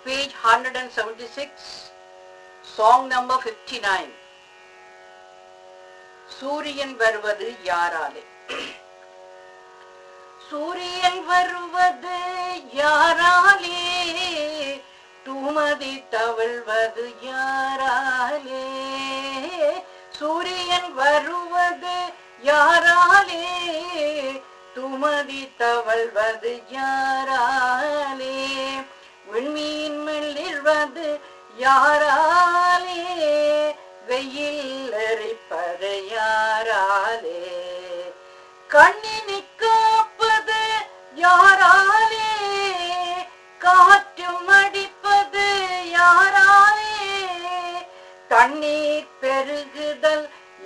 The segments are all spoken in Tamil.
page 176, song number 59. சூரியன் வருவது யாராலே சூரியன் வருவது யாராலே தூமதி தவழ்வது யாராலே சூரியன் வருவது யாராலே துமதி தவழ்வது யாராலே விண்மீன் மெல்லிழ்வது யாராலே வெயில் எரிப்பது யாராலே கண்ணினை காப்பது யாராலே காற்றும் அடிப்பது யாராலே தண்ணீர் பெருகுதல்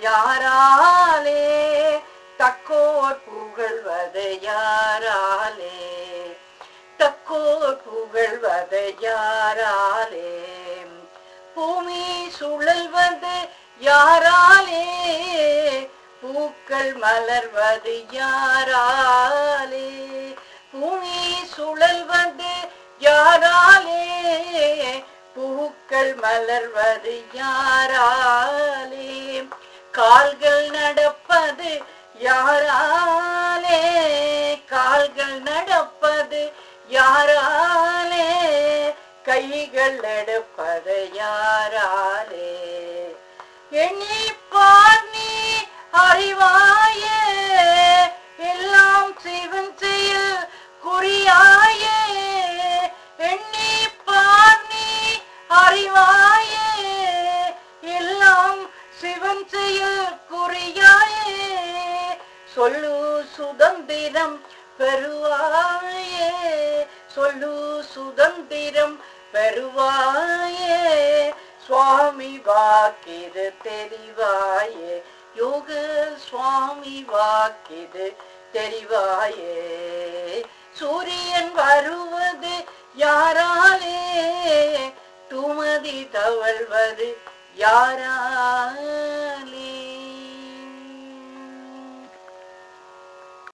யாராலே தக்கோர் புகழ்வது யாராலே தக்கோர் புகழ்வது யாராலே பூமி சுழல்வது யாராலே பூக்கள் மலர்வது யாராலே பூமி சுழல்வது யாராலே பூக்கள் மலர்வது யாராலே கால்கள் நடப்பது யாராலே கால்கள் நடப்பது யாராலே கைகள் எடுப்பது யாராலே எண்ணி பார் நீ அறிவாயே எல்லாம் சிவன் செயல் குறியாயே எண்ணி பார் நீ அறிவாயே எல்லாம் சிவன் செயல் குறியாயே சொல்லு சுதந்திரம் பெறுவாயே சொல்லு சுதந்திரம் பெறுவாயே சுவாமி வாக்கிது தெரிவாயே யோக சுவாமி வாக்கிது தெரிவாயே சூரியன் வருவது யாராலே துமதி தவழ்வது யாராலே